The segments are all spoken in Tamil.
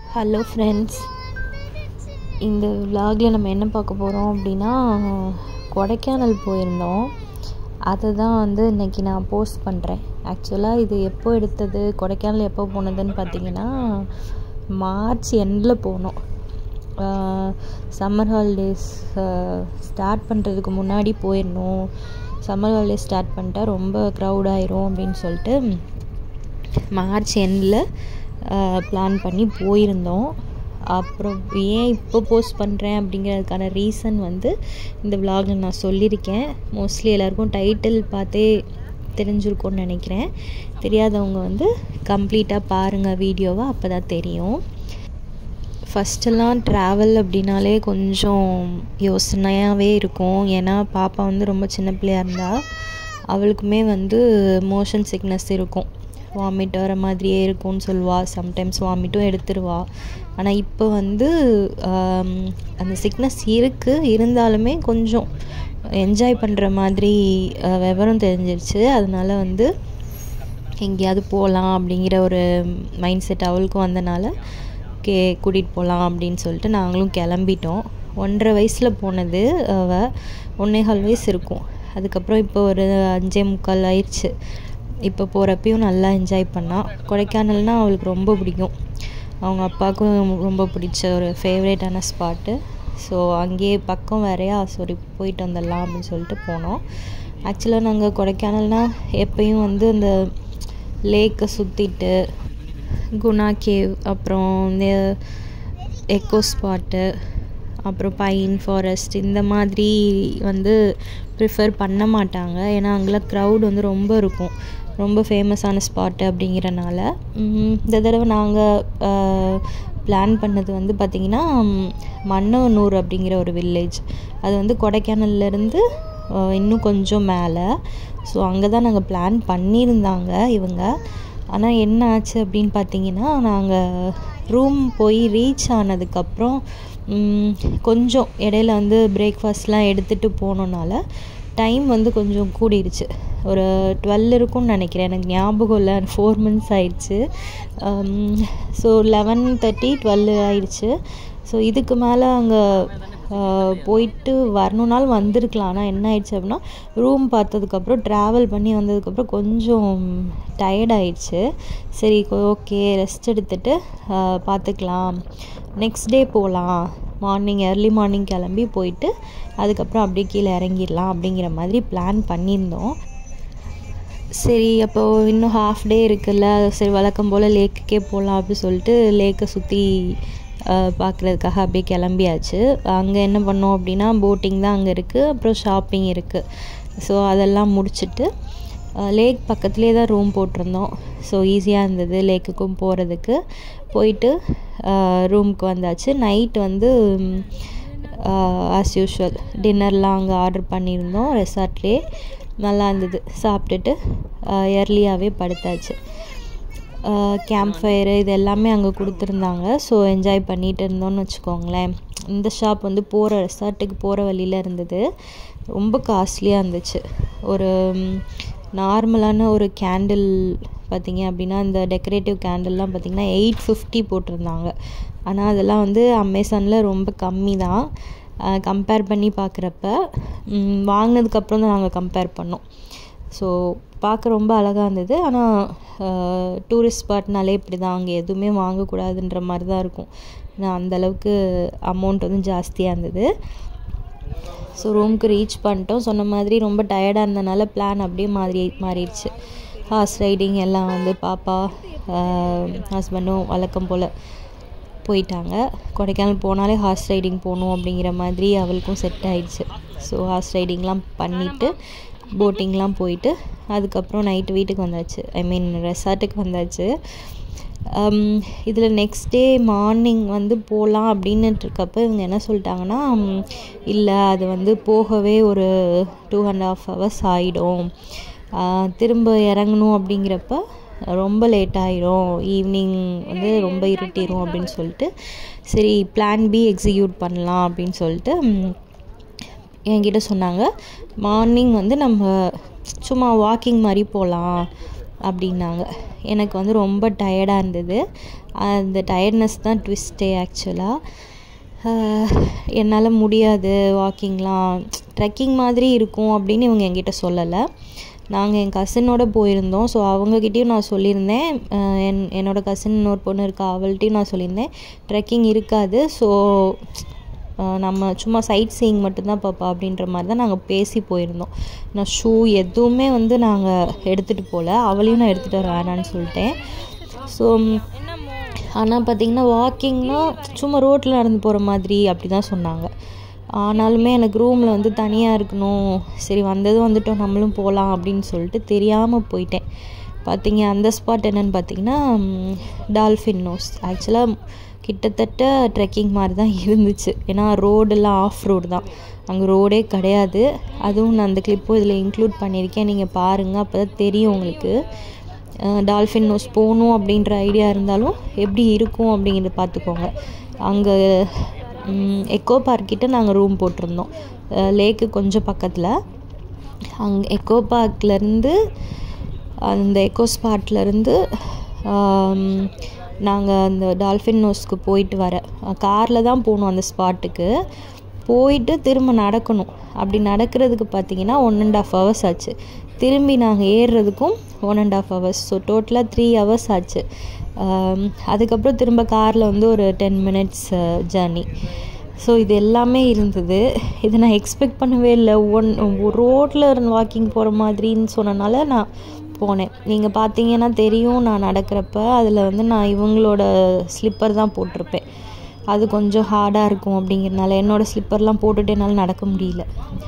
ஹலோ ஃப்ரெண்ட்ஸ் இந்த விலாகில் நம்ம என்ன பார்க்க போகிறோம் அப்படின்னா கொடைக்கானல் போயிருந்தோம் அதை தான் வந்து இன்றைக்கி நான் போஸ்ட் பண்ணுறேன் ஆக்சுவலாக இது எப்போ எடுத்தது கொடைக்கானல் எப்போ போனதுன்னு பார்த்தீங்கன்னா மார்ச் எண்டில் போனோம் சம்மர் ஹாலிடேஸ் ஸ்டார்ட் பண்ணுறதுக்கு முன்னாடி போயிடணும் சம்மர் ஹாலிடேஸ் ஸ்டார்ட் பண்ணிட்டா ரொம்ப க்ரௌட் ஆயிரும் அப்படின்னு சொல்லிட்டு மார்ச் எண்டில் பிளான் பண்ணி போயிருந்தோம் அப்புறம் ஏன் இப்போ போஸ்ட் பண்ணுறேன் அப்படிங்கிறதுக்கான ரீசன் வந்து இந்த விலாகில் நான் சொல்லியிருக்கேன் மோஸ்ட்லி எல்லாருக்கும் டைட்டில் பார்த்தே தெரிஞ்சிருக்கும்னு நினைக்கிறேன் தெரியாதவங்க வந்து கம்ப்ளீட்டாக பாருங்கள் வீடியோவை அப்போ தான் தெரியும் ஃபஸ்ட்டெல்லாம் ட்ராவல் அப்படின்னாலே கொஞ்சம் யோசனையாகவே இருக்கும் ஏன்னா பாப்பா வந்து ரொம்ப சின்ன பிள்ளையாக இருந்தால் அவளுக்குமே வந்து மோஷன் சிக்னஸ் இருக்கும் வாமிட் வர மாதிரியே இருக்கும்னு சொல்லுவாள் சம்டைம்ஸ் வாமிட்டும் எடுத்துருவா ஆனால் இப்போ வந்து அந்த சிக்னஸ் இருக்குது இருந்தாலுமே கொஞ்சம் என்ஜாய் பண்ணுற மாதிரி விவரம் தெரிஞ்சிருச்சு அதனால் வந்து எங்கேயாவது போகலாம் அப்படிங்கிற ஒரு மைண்ட் செட் அவளுக்கும் வந்தனால ஓகே கூட்டிகிட்டு போகலாம் அப்படின்னு சொல்லிட்டு நாங்களும் கிளம்பிட்டோம் ஒன்றரை வயசில் போனது அவள் ஒன்றே கால் வயசு இருக்கும் அதுக்கப்புறம் இப்போ ஒரு அஞ்சே முக்கால் ஆயிடுச்சு இப்போ போகிறப்பையும் நல்லா என்ஜாய் பண்ணால் கொடைக்கானல்னால் அவளுக்கு ரொம்ப பிடிக்கும் அவங்க அப்பாவுக்கும் ரொம்ப பிடிச்ச ஒரு ஃபேவரேட்டான ஸ்பாட்டு ஸோ அங்கேயே பக்கம் வேறையா சரி போயிட்டு வந்துடலாம் அப்படின்னு சொல்லிட்டு போனோம் ஆக்சுவலாக நாங்கள் கொடைக்கானல்னால் எப்பயும் வந்து அந்த லேக்கை சுற்றிட்டு குணா கேவ் அப்புறம் இந்த எக்கோ ஸ்பாட்டு அப்புறம் பைன் ஃபாரஸ்ட் இந்த மாதிரி வந்து ப்ரிஃபர் பண்ண மாட்டாங்க ஏன்னா அங்கெல்லாம் க்ரௌட் வந்து ரொம்ப இருக்கும் ரொம்ப ஃபேமஸான ஸ்பாட்டு அப்படிங்கிறனால இந்த தடவை நாங்கள் பிளான் பண்ணது வந்து பார்த்திங்கன்னா மன்னவனூர் அப்படிங்கிற ஒரு வில்லேஜ் அது வந்து கொடைக்கானல்லேருந்து இன்னும் கொஞ்சம் மேலே ஸோ அங்கே தான் நாங்கள் பிளான் பண்ணியிருந்தாங்க இவங்க ஆனால் என்ன ஆச்சு அப்படின்னு பார்த்தீங்கன்னா நாங்கள் ரூம் போய் ரீச் ஆனதுக்கப்புறம் கொஞ்சம் இடையில வந்து பிரேக்ஃபாஸ்ட்லாம் எடுத்துகிட்டு போனோனால டைம் வந்து கொஞ்சம் கூடிருச்சு ஒரு டுவெல் இருக்கும்னு நினைக்கிறேன் எனக்கு ஞாபகம் இல்லை ஃபோர் மந்த்ஸ் ஆயிடுச்சு ஸோ லெவன் தேர்ட்டி டுவெல் ஆயிடுச்சு ஸோ இதுக்கு மேலே அங்கே போயிட்டு வரணுனாலும் வந்திருக்கலாம் ஆனால் என்ன ஆயிடுச்சு அப்படின்னா ரூம் பார்த்ததுக்கப்புறம் ட்ராவல் பண்ணி வந்ததுக்கப்புறம் கொஞ்சம் டயர்ட் ஆயிடுச்சு சரி ஓகே ரெஸ்ட் எடுத்துகிட்டு பார்த்துக்கலாம் நெக்ஸ்ட் டே போகலாம் மார்னிங் ஏர்லி மார்னிங் கிளம்பி போயிட்டு அதுக்கப்புறம் அப்படியே கீழே இறங்கிடலாம் அப்படிங்கிற மாதிரி பிளான் பண்ணியிருந்தோம் சரி அப்போது இன்னும் ஹாஃப் டே இருக்குல்ல சரி வழக்கம் போல் லேக்குக்கே போகலாம் அப்படின்னு சொல்லிட்டு லேக்கை சுற்றி பார்க்குறதுக்காக அப்படியே கிளம்பியாச்சு அங்கே என்ன பண்ணோம் அப்படின்னா போட்டிங் தான் அங்கே இருக்குது அப்புறம் ஷாப்பிங் இருக்குது ஸோ அதெல்லாம் முடிச்சுட்டு லேக் பக்கத்துலேயே தான் ரூம் போட்டிருந்தோம் ஸோ ஈஸியாக இருந்தது லேக்குக்கும் போகிறதுக்கு போயிட்டு ரூமுக்கு வந்தாச்சு நைட் வந்து ஆஸ் யூஷுவல் டின்னர்லாம் அங்கே ஆர்டர் பண்ணியிருந்தோம் ரெசார்ட்லேயே நல்லா இருந்தது சாப்பிட்டுட்டு இயர்லியாகவே படுத்தாச்சு கேம்ப் ஃபயரு இது எல்லாமே அங்கே கொடுத்துருந்தாங்க ஸோ என்ஜாய் பண்ணிகிட்டு இருந்தோம்னு வச்சுக்கோங்களேன் இந்த ஷாப் வந்து போகிற ரெசார்ட்டுக்கு போகிற வழியில் இருந்தது ரொம்ப காஸ்ட்லியாக இருந்துச்சு ஒரு நார்மலான ஒரு கேண்டில் பார்த்திங்க அப்படின்னா இந்த டெக்கரேட்டிவ் கேண்டில்லாம் பார்த்திங்கன்னா எயிட் ஃபிஃப்டி போட்டிருந்தாங்க ஆனால் அதெல்லாம் வந்து அமேசானில் ரொம்ப கம்மி தான் கம்பேர் பண்ணி பார்க்குறப்ப வாங்கினதுக்கப்புறம் தான் நாங்கள் கம்பேர் பண்ணோம் ஸோ பார்க்க ரொம்ப அழகாக இருந்தது ஆனால் டூரிஸ்ட் ஸ்பாட்னாலே இப்படி தான் அங்கே எதுவுமே வாங்கக்கூடாதுன்ற மாதிரி தான் இருக்கும் ஏன்னா அந்தளவுக்கு அமௌண்ட் வந்து ஜாஸ்தியாக இருந்தது ஸோ ரூமுக்கு ரீச் பண்ணிட்டோம் சொன்ன மாதிரி ரொம்ப டயர்டாக இருந்தனால பிளான் அப்படியே மாறி மாறிடுச்சு ஹார்ஸ் ரைடிங் எல்லாம் வந்து பாப்பா ஹஸ்பண்டும் வழக்கம் போல் போயிட்டாங்க கொடைக்கானல் போனாலே ஹார்ஸ் ரைடிங் போகணும் அப்படிங்கிற மாதிரி அவளுக்கும் செட் ஆயிடுச்சு ஸோ ஹார்ஸ் ரைடிங்லாம் பண்ணிவிட்டு போட்டிங்லாம் போயிட்டு அதுக்கப்புறம் நைட்டு வீட்டுக்கு வந்தாச்சு ஐ மீன் ரெசார்ட்டுக்கு வந்தாச்சு இதில் நெக்ஸ்ட் டே மார்னிங் வந்து போகலாம் அப்படின்னுட்டு இருக்கப்ப இவங்க என்ன சொல்லிட்டாங்கன்னா இல்லை அது வந்து போகவே ஒரு டூ அண்ட் ஆஃப் ஹவர்ஸ் ஆகிடும் திரும்ப இறங்கணும் அப்படிங்கிறப்ப ரொம்ப லேட் ஆயிரும் ஈவினிங் வந்து ரொம்ப இருட்டிடும் அப்படின்னு சொல்லிட்டு சரி பிளான் பி எக்ஸிக்யூட் பண்ணலாம் அப்படின்னு சொல்லிட்டு என்கிட்ட சொன்னாங்க மார்னிங் வந்து நம்ம சும்மா வாக்கிங் மாதிரி போகலாம் அப்படின்னாங்க எனக்கு வந்து ரொம்ப டயர்டாக இருந்தது அந்த டயர்ட்னஸ் தான் ட்விஸ்ட்டே ஆக்சுவலாக என்னால் முடியாது வாக்கிங்லாம் ட்ரெக்கிங் மாதிரி இருக்கும் அப்படின்னு இவங்க என்கிட்ட சொல்லலை நாங்கள் என் கசினோட போயிருந்தோம் ஸோ அவங்கக்கிட்டேயும் நான் சொல்லியிருந்தேன் என் என்னோடய கசின் இன்னொரு பொண்ணு இருக்கா அவள்கிட்டையும் நான் சொல்லியிருந்தேன் ட்ரெக்கிங் இருக்காது ஸோ நம்ம சும்மா சைட் சீயிங் மட்டும்தான் பாப்பா அப்படின்ற மாதிரி தான் நாங்கள் பேசி போயிருந்தோம் நான் ஷூ எதுவுமே வந்து நாங்கள் எடுத்துகிட்டு போகல அவளையும் நான் எடுத்துகிட்டு வர வேணான்னு சொல்லிட்டேன் ஸோ ஆனால் பார்த்திங்கன்னா வாக்கிங்னா சும்மா ரோட்டில் நடந்து போகிற மாதிரி அப்படி தான் சொன்னாங்க ஆனாலுமே எனக்கு ரூமில் வந்து தனியாக இருக்கணும் சரி வந்ததும் வந்துட்டோம் நம்மளும் போகலாம் அப்படின்னு சொல்லிட்டு தெரியாமல் போயிட்டேன் பார்த்தீங்க அந்த ஸ்பாட் என்னென்னு பார்த்தீங்கன்னா டால்ஃபின் நோஸ் ஆக்சுவலாக கிட்டத்தட்ட ட்ரெக்கிங் மாதிரி தான் இருந்துச்சு ஏன்னா ரோடெல்லாம் ஆஃப் ரோடு தான் அங்கே ரோடே கிடையாது அதுவும் நான் அந்த கிளிப்பும் இதில் இன்க்ளூட் பண்ணியிருக்கேன் நீங்கள் பாருங்கள் அப்போ தான் தெரியும் உங்களுக்கு டால்ஃபின் நோஸ் போகணும் அப்படின்ற ஐடியா இருந்தாலும் எப்படி இருக்கும் அப்படிங்கிறத பார்த்துக்கோங்க அங்கே எக்கோ பார்க்கிட்ட நாங்கள் ரூம் போட்டிருந்தோம் லேக்கு கொஞ்சம் பக்கத்தில் அங்கே எக்கோ பார்க்லேருந்து அந்த எக்கோ ஸ்பாட்லேருந்து நாங்கள் அந்த டால்ஃபின் நோஸ்க்கு போயிட்டு வர காரில் தான் போகணும் அந்த ஸ்பாட்டுக்கு போயிட்டு திரும்ப நடக்கணும் அப்படி நடக்கிறதுக்கு பார்த்தீங்கன்னா ஒன் அண்ட் ஆஃப் ஹவர்ஸ் ஆச்சு திரும்பி நாங்கள் ஏறுறதுக்கும் one and half hours so டோட்டலாக த்ரீ ஹவர்ஸ் ஆச்சு அதுக்கப்புறம் திரும்ப காரில் வந்து ஒரு டென் மினிட்ஸ் ஜேர்னி ஸோ இது எல்லாமே இருந்தது இதை நான் எக்ஸ்பெக்ட் பண்ணவே இல்லை ஒன் ரோட்டில் இருந்து வாக்கிங் போகிற மாதிரின்னு சொன்னனால நான் போனேன் நீங்கள் பார்த்தீங்கன்னா தெரியும் நான் நடக்கிறப்ப அதில் வந்து நான் இவங்களோட ஸ்லிப்பர் தான் போட்டிருப்பேன் அது கொஞ்சம் ஹார்டாக இருக்கும் அப்படிங்கிறனால என்னோடய ஸ்லிப்பர்லாம் போட்டுட்டு என்னால் நடக்க முடியல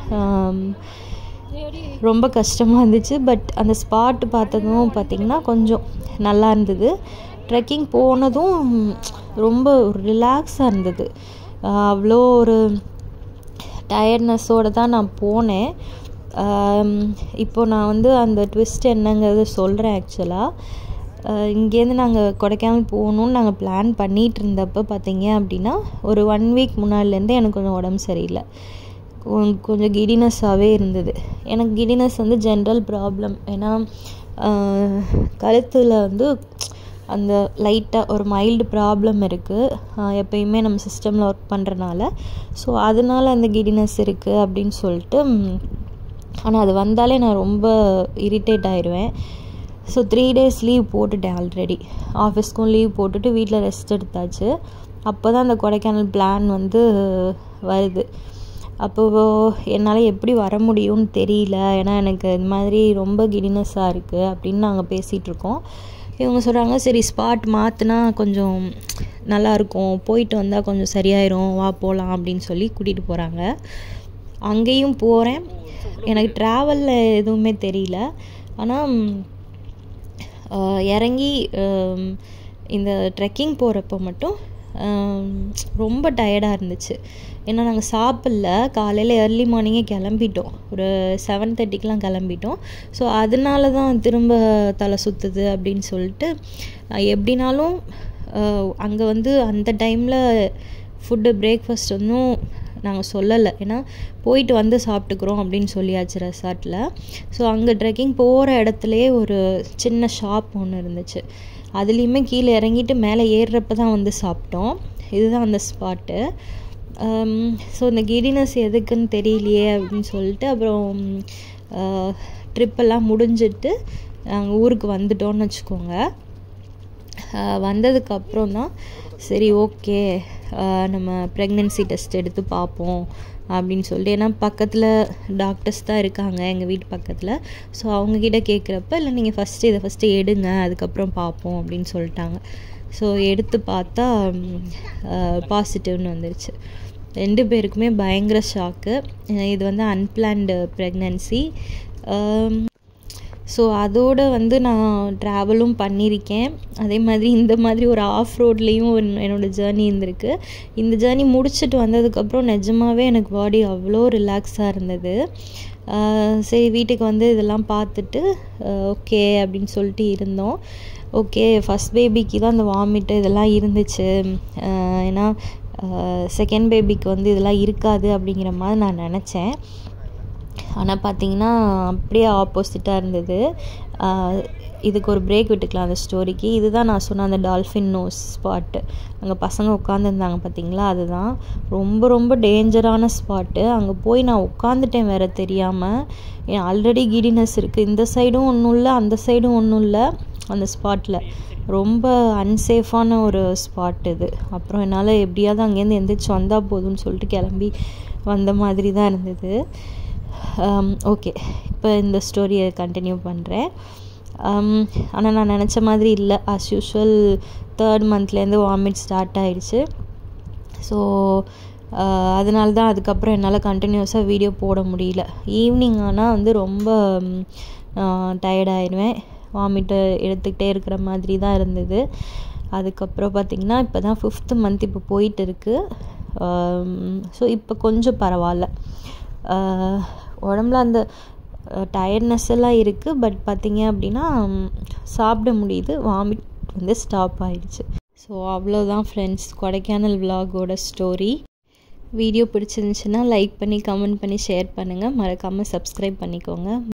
ரொம்ப கஷ்டமாக இருந்துச்சு பட் அந்த ஸ்பாட்டு பார்த்ததும் பார்த்திங்கன்னா கொஞ்சம் நல்லா இருந்தது ட்ரெக்கிங் போனதும் ரொம்ப ரிலாக்ஸாக இருந்தது அவ்வளோ ஒரு டயர்ட்னஸோடு தான் நான் போனேன் இப்போ நான் வந்து அந்த ட்விஸ்ட் என்னங்கிறத சொல்கிறேன் ஆக்சுவலாக இங்கேருந்து நாங்கள் கொடைக்கானல் போகணுன்னு நாங்கள் பிளான் பண்ணிகிட்டு இருந்தப்போ பார்த்தீங்க அப்படின்னா ஒரு ஒன் வீக் முன்னாடிலேருந்தே எனக்கு கொஞ்சம் உடம்பு சரியில்லை கொஞ்சம் கிடினஸ்ஸாகவே இருந்தது எனக்கு கிடினஸ் வந்து ஜென்ரல் ப்ராப்ளம் ஏன்னா கழுத்தில் வந்து அந்த லைட்டாக ஒரு மைல்டு ப்ராப்ளம் இருக்குது எப்பயுமே நம்ம சிஸ்டமில் ஒர்க் பண்ணுறனால ஸோ அதனால அந்த கிடினஸ் இருக்குது அப்படின்னு சொல்லிட்டு ஆனால் அது வந்தாலே நான் ரொம்ப இரிட்டேட் ஆயிடுவேன் ஸோ த்ரீ டேஸ் லீவ் போட்டுட்டேன் ஆல்ரெடி ஆஃபீஸ்க்கும் லீவ் போட்டுட்டு வீட்டில் ரெஸ்ட் எடுத்தாச்சு அப்போ தான் அந்த கொடைக்கானல் பிளான் வந்து வருது அப்போ என்னால் எப்படி வர முடியும்னு தெரியல ஏன்னா எனக்கு இந்த மாதிரி ரொம்ப கிடினஸ்ஸாக இருக்குது அப்படின்னு நாங்கள் பேசிகிட்ருக்கோம் இவங்க சொல்கிறாங்க சரி ஸ்பாட் மாற்றினா கொஞ்சம் நல்லாயிருக்கும் போயிட்டு வந்தால் கொஞ்சம் சரியாயிரும் வா போகலாம் அப்படின்னு சொல்லி கூட்டிகிட்டு போகிறாங்க அங்கேயும் போகிறேன் எனக்கு ட்ராவலில் எதுவுமே தெரியல ஆனால் இறங்கி இந்த ட்ரெக்கிங் போகிறப்போ மட்டும் ரொம்ப டயர்டாக இருந்துச்சு ஏன்னா நாங்கள் சாப்பிடல காலையில் ஏர்லி மார்னிங்கே கிளம்பிட்டோம் ஒரு செவன் தேர்ட்டிக்கெலாம் கிளம்பிட்டோம் ஸோ அதனால தான் திரும்ப தலை சுற்றுது அப்படின்னு சொல்லிட்டு எப்படினாலும் அங்கே வந்து அந்த டைமில் ஃபுட்டு பிரேக்ஃபாஸ்ட் ஒன்றும் நாங்கள் சொல்லலை ஏன்னா போயிட்டு வந்து சாப்பிட்டுக்குறோம் அப்படின்னு சொல்லியாச்சு ரெசார்ட்டில் ஸோ அங்கே ட்ரெக்கிங் போகிற இடத்துலையே ஒரு சின்ன ஷாப் ஒன்று இருந்துச்சு அதுலேயுமே கீழே இறங்கிட்டு மேலே ஏறுறப்ப தான் வந்து சாப்பிட்டோம் இதுதான் அந்த ஸ்பாட்டு ஸோ இந்த கிடினஸ் எதுக்குன்னு தெரியலையே அப்படின்னு சொல்லிட்டு அப்புறம் ட்ரிப்பெல்லாம் முடிஞ்சிட்டு நாங்கள் ஊருக்கு வந்துட்டோம்னு வச்சுக்கோங்க வந்ததுக்கப்புறம் தான் சரி ஓகே நம்ம ப்ரெக்னென்சி டெஸ்ட் எடுத்து பார்ப்போம் அப்படின்னு சொல்லிட்டு ஏன்னா பக்கத்தில் டாக்டர்ஸ் தான் இருக்காங்க எங்கள் வீட்டு பக்கத்தில் ஸோ அவங்கக்கிட்ட கேட்குறப்ப இல்லை நீங்கள் ஃபஸ்ட்டு இதை ஃபஸ்ட்டு எடுங்க அதுக்கப்புறம் பார்ப்போம் அப்படின்னு சொல்லிட்டாங்க ஸோ எடுத்து பார்த்தா பாசிட்டிவ்னு வந்துருச்சு ரெண்டு பேருக்குமே பயங்கர ஷாக்கு இது வந்து அன்பிளான்டு ப்ரெக்னென்சி ஸோ அதோடு வந்து நான் ட்ராவலும் பண்ணியிருக்கேன் அதே மாதிரி இந்த மாதிரி ஒரு ஆஃப் ரோட்லேயும் என்னோடய ஜேர்னி இருந்திருக்கு இந்த ஜேர்னி முடிச்சுட்டு வந்ததுக்கப்புறம் நிஜமாகவே எனக்கு பாடி அவ்வளோ ரிலாக்ஸாக இருந்தது சரி வீட்டுக்கு வந்து இதெல்லாம் பார்த்துட்டு ஓகே அப்படின்னு சொல்லிட்டு இருந்தோம் ஓகே ஃபஸ்ட் பேபிக்கு தான் அந்த வாமிட்டு இதெல்லாம் இருந்துச்சு ஏன்னா செகண்ட் பேபிக்கு வந்து இதெல்லாம் இருக்காது அப்படிங்கிற மாதிரி நான் நினச்சேன் ஆனால் பார்த்தீங்கன்னா அப்படியே ஆப்போசிட்டாக இருந்தது இதுக்கு ஒரு பிரேக் விட்டுக்கலாம் அந்த ஸ்டோரிக்கு இதுதான் நான் சொன்ன அந்த டால்ஃபின் நோஸ் ஸ்பாட்டு அங்கே பசங்க உட்காந்துருந்தாங்க பார்த்தீங்களா அதுதான் ரொம்ப ரொம்ப டேஞ்சரான ஸ்பாட்டு அங்கே போய் நான் உட்காந்துட்டேன் வேறு தெரியாமல் ஏன் ஆல்ரெடி கிடினஸ் இருக்குது இந்த சைடும் ஒன்றும் இல்லை அந்த சைடும் ஒன்றும் இல்லை அந்த ஸ்பாட்டில் ரொம்ப அன்சேஃபான ஒரு ஸ்பாட் இது அப்புறம் என்னால் எப்படியாவது அங்கேருந்து எந்திரிச்சு வந்தால் போதும்னு சொல்லிட்டு கிளம்பி வந்த மாதிரி தான் இருந்தது ஓகே இப்போ இந்த ஸ்டோரியை கண்டினியூ பண்ணுறேன் ஆனால் நான் நினச்ச மாதிரி இல்லை ஆஸ் யூஷுவல் தேர்ட் மந்த்லேருந்து வாமிட் ஸ்டார்ட் ஆகிடுச்சு ஸோ அதனால தான் அதுக்கப்புறம் என்னால் கண்டினியூஸாக வீடியோ போட முடியல ஈவினிங் ஆனால் வந்து ரொம்ப டயர்டாயிடுவேன் வாமிட்டு எடுத்துக்கிட்டே இருக்கிற மாதிரி தான் இருந்தது அதுக்கப்புறம் பார்த்திங்கன்னா இப்போ தான் ஃபிஃப்த்து மந்த் இப்போ போயிட்டு இருக்குது ஸோ இப்போ கொஞ்சம் பரவாயில்ல உடம்புல அந்த டயர்ட்னஸ் எல்லாம் இருக்குது பட் பார்த்திங்க அப்படின்னா சாப்பிட முடியுது வாமிட் வந்து ஸ்டாப் ஆகிடுச்சு ஸோ அவ்வளோதான் ஃப்ரெண்ட்ஸ் கொடைக்கானல் விலாகோட ஸ்டோரி வீடியோ பிடிச்சிருந்துச்சுன்னா லைக் பண்ணி கமெண்ட் பண்ணி ஷேர் பண்ணுங்கள் மறக்காமல் சப்ஸ்கிரைப் பண்ணிக்கோங்க